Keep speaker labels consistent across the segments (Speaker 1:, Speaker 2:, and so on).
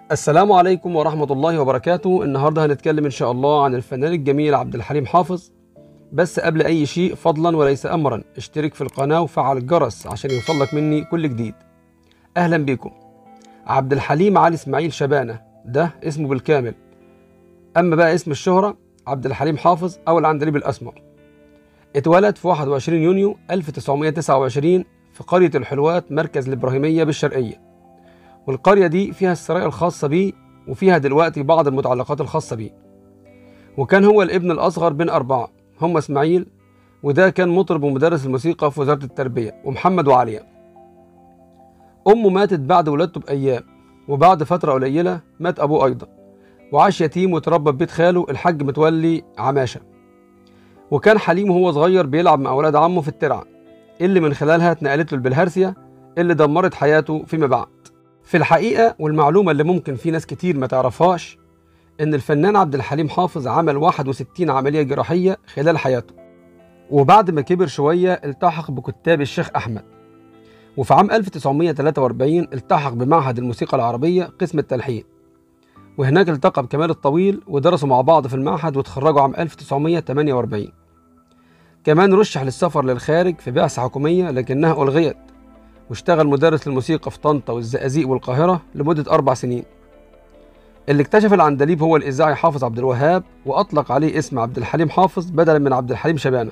Speaker 1: السلام عليكم ورحمة الله وبركاته النهاردة هنتكلم إن شاء الله عن الفنان الجميل عبد الحليم حافظ بس قبل أي شيء فضلا وليس أمرا اشترك في القناة وفعل الجرس عشان يوصلك مني كل جديد أهلا بكم عبد الحليم علي إسماعيل شبانة ده اسمه بالكامل أما بقى اسم الشهرة عبد الحليم حافظ أو العندليب الأسمر اتولد في 21 يونيو 1929 في قرية الحلوات مركز الإبراهيمية بالشرقية والقرية دي فيها السرايا الخاصة بيه وفيها دلوقتي بعض المتعلقات الخاصة بيه وكان هو الابن الأصغر بين أربعة هم إسماعيل وده كان مطرب ومدرس الموسيقى في وزارة التربية ومحمد وعليا أمه ماتت بعد ولادته بأيام وبعد فترة قليلة مات أبوه أيضا وعاش يتيم وتربى في بيت خاله الحاج متولي عماشة وكان حليم وهو صغير بيلعب مع أولاد عمه في الترعة اللي من خلالها اتنقلت له البلهارسيا اللي دمرت حياته فيما بعد في الحقيقة والمعلومة اللي ممكن في ناس كتير ما تعرفهاش إن الفنان عبد الحليم حافظ عمل 61 عملية جراحية خلال حياته وبعد ما كبر شوية التحق بكتاب الشيخ أحمد وفي عام 1943 التحق بمعهد الموسيقى العربية قسم التلحين وهناك التقى بكمال الطويل ودرسوا مع بعض في المعهد وتخرجوا عام 1948 كمان رشح للسفر للخارج في بعثة حكومية لكنها ألغيت واشتغل مدرس للموسيقى في طنطا والزقازيق والقاهرة لمدة أربع سنين اللي اكتشف العندليب هو الإذاعي حافظ عبد الوهاب وأطلق عليه اسم عبد الحليم حافظ بدلا من عبد الحليم شبانة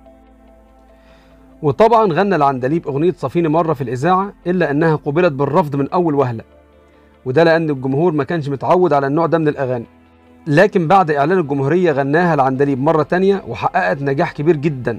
Speaker 1: وطبعا غنى العندليب أغنية صفيني مرة في الإذاعة إلا أنها قبلت بالرفض من أول وهلة وده لأن الجمهور ما كانش متعود على النوع ده من الأغاني لكن بعد إعلان الجمهورية غناها العندليب مرة تانية وحققت نجاح كبير جدا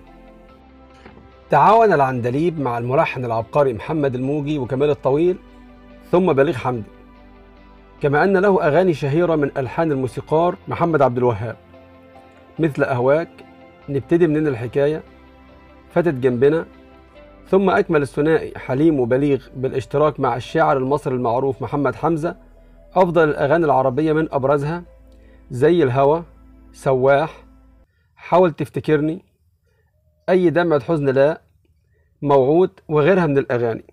Speaker 1: تعاون العندليب مع الملحن العبقري محمد الموجي وكمال الطويل ثم بليغ حمدي كما أن له أغاني شهيرة من ألحان الموسيقار محمد عبد الوهاب مثل أهواك نبتدي منين الحكاية فاتت جنبنا ثم أكمل الثنائي حليم وبليغ بالاشتراك مع الشاعر المصري المعروف محمد حمزة أفضل الأغاني العربية من أبرزها زي الهوى سواح حاول تفتكرني أي دمعة حزن لا موعود وغيرها من الأغاني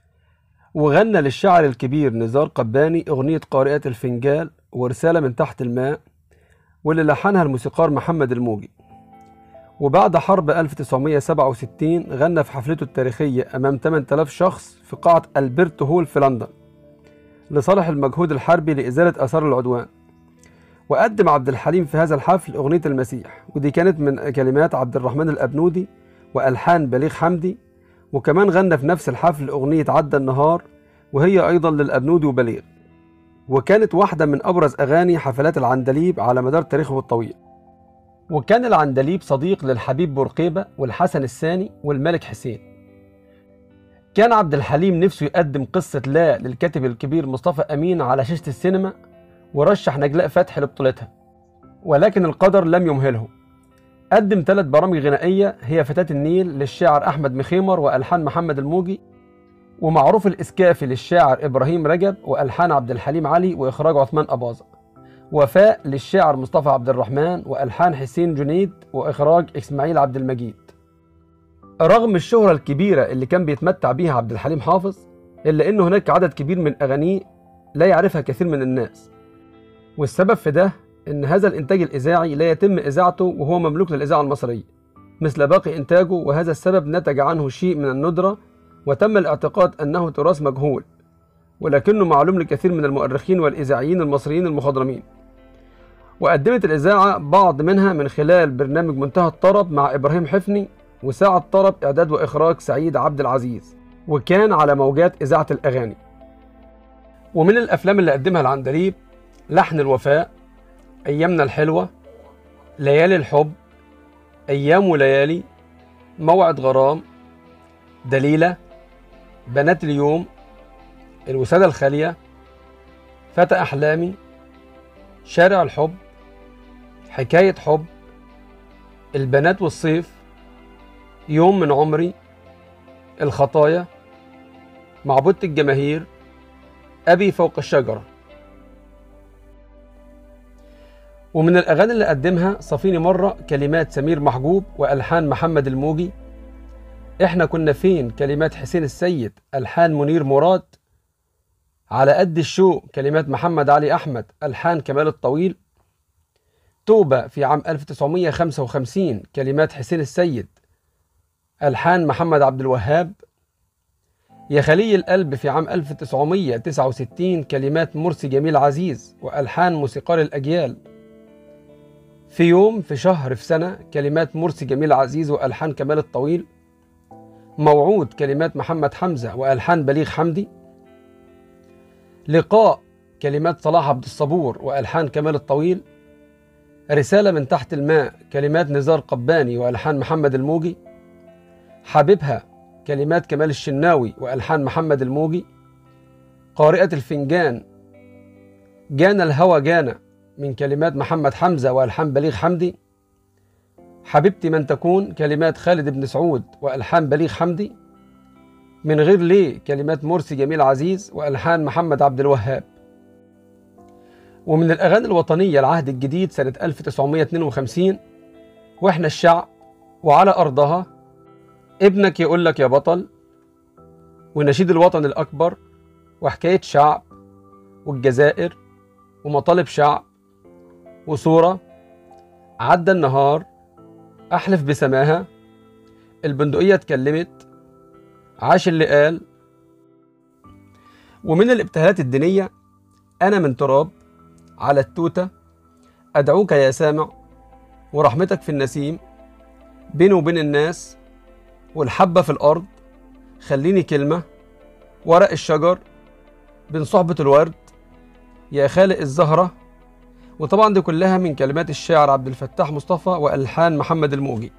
Speaker 1: وغنى للشاعر الكبير نزار قباني أغنية قارئة الفنجال ورسالة من تحت الماء واللي لحنها الموسيقار محمد الموجي وبعد حرب 1967 غنى في حفلته التاريخية أمام 8000 شخص في قاعة ألبرت هول في لندن لصالح المجهود الحربي لإزالة آثار العدوان وقدم عبد الحليم في هذا الحفل أغنية المسيح ودي كانت من كلمات عبد الرحمن الأبنودي وألحان بليغ حمدي وكمان غنى في نفس الحفل أغنية عدى النهار وهي أيضا للأبنودي وبليغ وكانت واحدة من أبرز أغاني حفلات العندليب على مدار تاريخه الطويل وكان العندليب صديق للحبيب بورقيبة والحسن الثاني والملك حسين كان عبد الحليم نفسه يقدم قصة لا للكاتب الكبير مصطفى أمين على شاشة السينما ورشح نجلاء فتحي لبطولتها ولكن القدر لم يمهله قدم ثلاث برامج غنائية هي فتاة النيل للشاعر أحمد مخيمر وألحان محمد الموجي ومعروف الإسكافي للشاعر إبراهيم رجب وألحان عبد الحليم علي وإخراج عثمان أباظة وفاء للشاعر مصطفى عبد الرحمن وألحان حسين جنيد وإخراج إسماعيل عبد المجيد رغم الشهرة الكبيرة اللي كان بيتمتع بيها عبد الحليم حافظ إلا إنه هناك عدد كبير من أغانيه لا يعرفها كثير من الناس والسبب في ده إن هذا الإنتاج الإذاعي لا يتم إذاعته وهو مملوك للإذاعة المصرية مثل باقي إنتاجه وهذا السبب نتج عنه شيء من الندرة وتم الاعتقاد أنه تراث مجهول ولكنه معلوم لكثير من المؤرخين والإذاعيين المصريين المخضرمين وقدمت الإذاعة بعض منها من خلال برنامج منتهى الطرب مع إبراهيم حفني وساعة طرب إعداد وإخراج سعيد عبد العزيز وكان على موجات إذاعة الأغاني ومن الأفلام اللي قدمها العندليب لحن الوفاء أيامنا الحلوة ليالي الحب أيام وليالي موعد غرام دليلة بنات اليوم الوسادة الخالية فتى أحلامي شارع الحب حكاية حب البنات والصيف يوم من عمري الخطايا معبودة الجماهير أبي فوق الشجرة ومن الأغاني اللي قدمها صفيني مرة كلمات سمير محجوب وألحان محمد الموجي إحنا كنا فين كلمات حسين السيد ألحان منير مراد على قد الشوق كلمات محمد علي أحمد ألحان كمال الطويل توبة في عام 1955 كلمات حسين السيد ألحان محمد عبد الوهاب يا خلي القلب في عام 1969 كلمات مرسي جميل عزيز وألحان موسيقار الأجيال في يوم في شهر في سنة كلمات مرسي جميل عزيز وألحان كمال الطويل موعود كلمات محمد حمزة وألحان بليغ حمدي لقاء كلمات صلاح عبد الصبور وألحان كمال الطويل رسالة من تحت الماء كلمات نزار قباني وألحان محمد الموجي حبيبها كلمات كمال الشناوي وألحان محمد الموجي قارئة الفنجان جانا الهوى جانا من كلمات محمد حمزة وألحان بليغ حمدي حبيبتي من تكون كلمات خالد بن سعود وألحان بليغ حمدي من غير ليه كلمات مرسي جميل عزيز وألحان محمد عبد الوهاب ومن الأغاني الوطنية العهد الجديد سنة 1952 وإحنا الشعب وعلى أرضها ابنك يقول لك يا بطل ونشيد الوطن الأكبر وحكاية شعب والجزائر ومطالب شعب وصورة عدى النهار أحلف بسماها البندقية اتكلمت عاش اللي قال ومن الابتهالات الدينية أنا من تراب على التوتة أدعوك يا سامع ورحمتك في النسيم بيني وبين الناس والحبة في الأرض خليني كلمة ورق الشجر بين صحبة الورد يا خالق الزهرة وطبعا دي كلها من كلمات الشاعر عبد الفتاح مصطفى وألحان محمد الموجي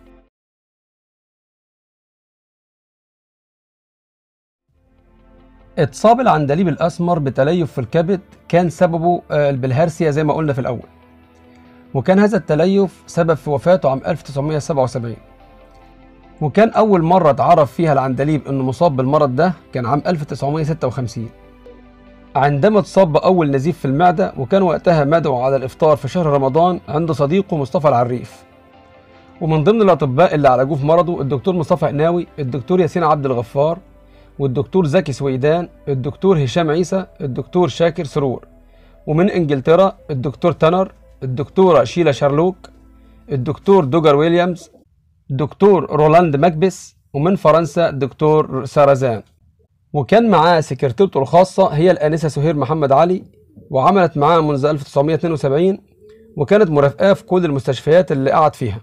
Speaker 1: اتصاب العندليب الأسمر بتليف في الكبد كان سببه البلهارسيا زي ما قلنا في الأول وكان هذا التليف سبب في وفاته عام 1977 وكان أول مرة اتعرف فيها العندليب إنه مصاب بالمرض ده كان عام 1956 عندما اتصاب بأول نزيف في المعدة وكان وقتها مدعو على الإفطار في شهر رمضان عند صديقه مصطفى العريف ومن ضمن الأطباء اللي عالجوه في مرضه الدكتور مصطفى قناوي الدكتور ياسين عبد الغفار والدكتور زكي سويدان الدكتور هشام عيسى الدكتور شاكر سرور ومن انجلترا الدكتور تنر الدكتورة شيلا شارلوك الدكتور دوجر ويليامز الدكتور رولاند ماكبس ومن فرنسا الدكتور سارازان وكان معاه سكرتيرته الخاصة هي الآنسة سهير محمد علي وعملت معاه منذ 1972 وكانت مرافقاه في كل المستشفيات اللي قعد فيها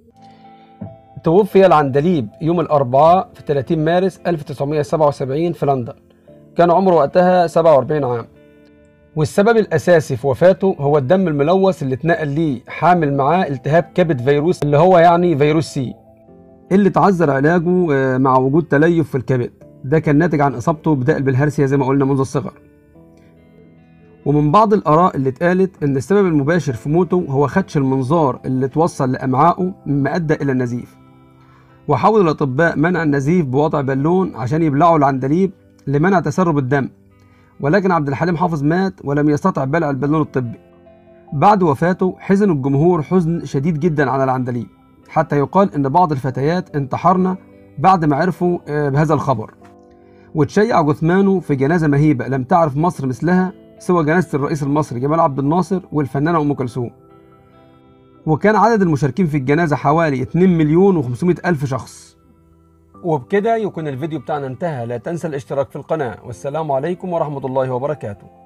Speaker 1: توفي العندليب يوم الأربعاء في 30 مارس 1977 في لندن كان عمره وقتها 47 عام والسبب الأساسي في وفاته هو الدم الملوث اللي اتنقل ليه حامل معاه التهاب كبد فيروس اللي هو يعني فيروس سي اللي تعذر علاجه مع وجود تليف في الكبد ده كان ناتج عن إصابته بداء بالهرسيا زي ما قلنا منذ الصغر ومن بعض الآراء اللي اتقالت إن السبب المباشر في موته هو خدش المنظار اللي توصل لأمعائه مما أدى إلى النزيف وحاول الأطباء منع النزيف بوضع بالون عشان يبلعوا العندليب لمنع تسرب الدم ولكن عبد الحليم حافظ مات ولم يستطع بلع البالون الطبي بعد وفاته حزن الجمهور حزن شديد جدا على العندليب حتى يقال ان بعض الفتيات انتحرن بعد ما عرفوا بهذا الخبر وتشيع جثمانه في جنازه مهيبه لم تعرف مصر مثلها سوى جنازه الرئيس المصري جمال عبد الناصر والفنانه ام كلثوم وكان عدد المشاركين في الجنازه حوالي 2 مليون و500 الف شخص وبكده يكون الفيديو بتاعنا انتهى لا تنسى الاشتراك في القناه والسلام عليكم ورحمه الله وبركاته